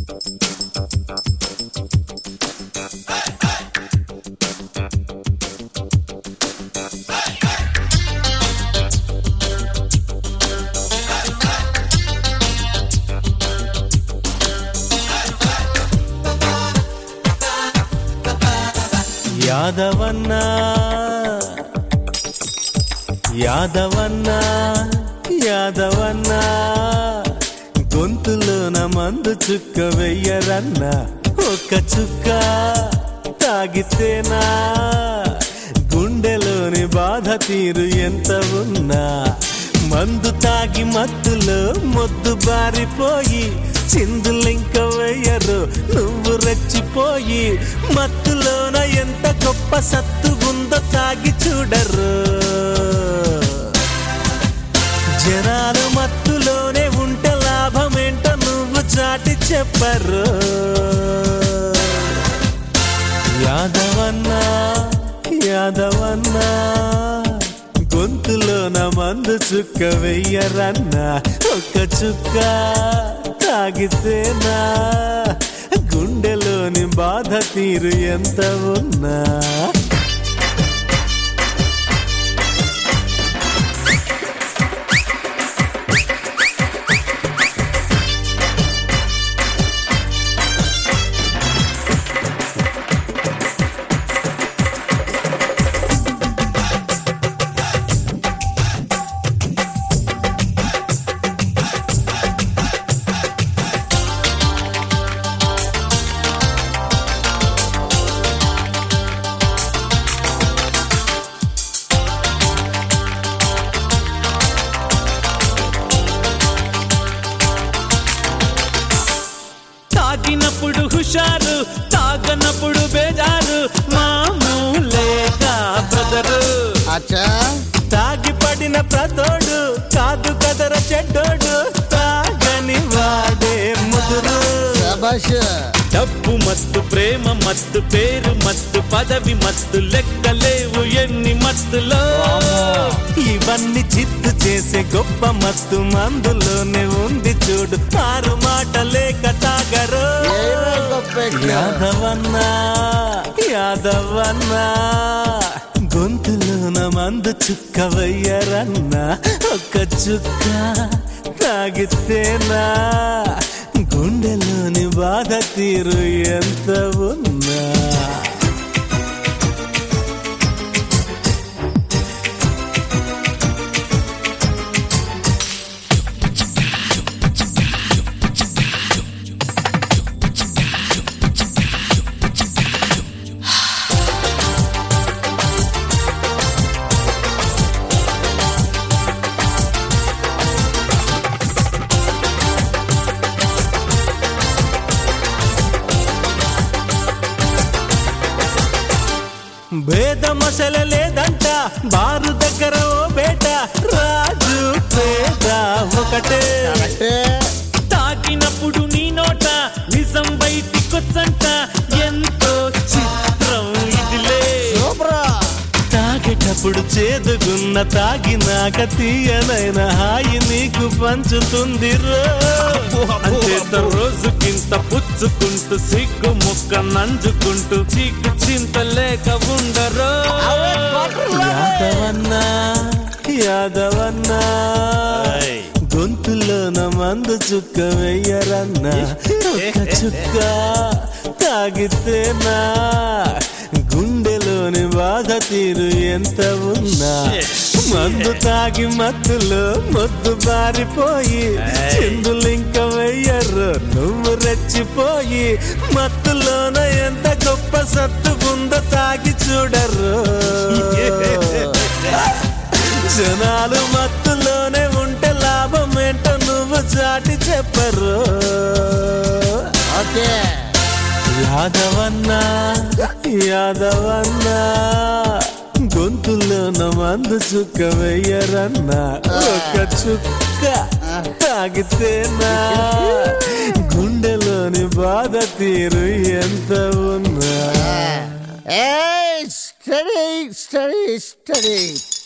యాదవన్న యాదవన్న యాదవన్న గొంతులోన మందు చుక్క వెయ్యరన్న ఒక్క చుక్క తాగితేనా గుండెలోని బాధ తీరు ఎంత ఉన్నా మందు తాగి మత్తులో మొద్దు బారిపోయి చిందులింక వెయ్యరు నువ్వు రెచ్చిపోయి మత్తులోన ఎంత గొప్ప సత్తు ఉందో తాగి చూడరు జనాలు మత్తులోనే ఉంటే లాభమేంటో నువ్వు చాటి చెప్పరు యాదవన్నా యాదవన్నా గొంతులోన మందు చుక్క వెయ్యరన్నా ఒక్క చుక్క తాగితేనా గుండెలోని బాధ తీరు ఎంత ఉన్నా తాగినప్పుడు హుషారు తాగనప్పుడు బేజారు మామూలేగా బ్రదరు అచ్చా తాగి పడిన ప్రతోడు కాదు కదర చెడ్డోడు తాగని వాడే ముదురు శబాష్ డబ్బు మత్తు ప్రేమ మత్తు పేరు మత్తు పదవి మత్తు లెక్కలేవు ఎన్ని మత్తులో ఇవన్నీ చిత్తు చేసే గొప్ప మత్తు మందులోనే ఉంది చూడు ఆరు మాట లేక తాగరు ఏరా గొప్ప ఎక్కడ? యాదవన్నా యాదవన్నా గొంతులోన మందు చుక్క వయ్యరన్నా ఒక్క చుక్క తాగితేనా గుండెలోని బాధ తీరు ఎంత ఉన్నా భేదమసల లేదంట బారు దగ్గర ఓ బేట రాజు పేద ఒకటే కరెక్టే. తాగినప్పుడు నీ నోట నిజం బయటికొచ్చంట ఎంతో చిత్రం ఇదిలే సూపరా తాగేటప్పుడు చేదుగున్న తాగినాక తీయనైన హాయి నీకు పంచుతుంది రో. అంచేత రోజుకింత పుచ్చుకుంటూ సిగ్గు ముక్క నంజుకుంటూ చీకు చింత లేక ఉండరు యాదవన్నా యాదవన్నా ఏయ్. గొంతులోన మందు చుక్క వెయ్యరన్నా ఒక్క చుక్క తాగితేనా గుండెలోని బాధ తీరు ఎంత ఉన్నా మందు తాగి మత్తులో మొద్దు బారిపోయి చిందులింక వెయ్యరు నువ్వు రెచ్చిపోయి మత్తులోన ఎంత గొప్ప సత్తు ఉందో తాగి చూడరు జనాలు మత్తులోనే ఉంటే లాభం ఏంటో నువ్వు చాటి చెప్పరు ఓకే యాదవన్నా యాదవన్నా గొంతులోన మందు చుక్క వెయ్యరన్నా ఒక చుక్క తాగితేనా గుండెలోని బాధ తీరు ఎంత ఉన్నా ఏ స్టడీ స్టడీ స్టడీ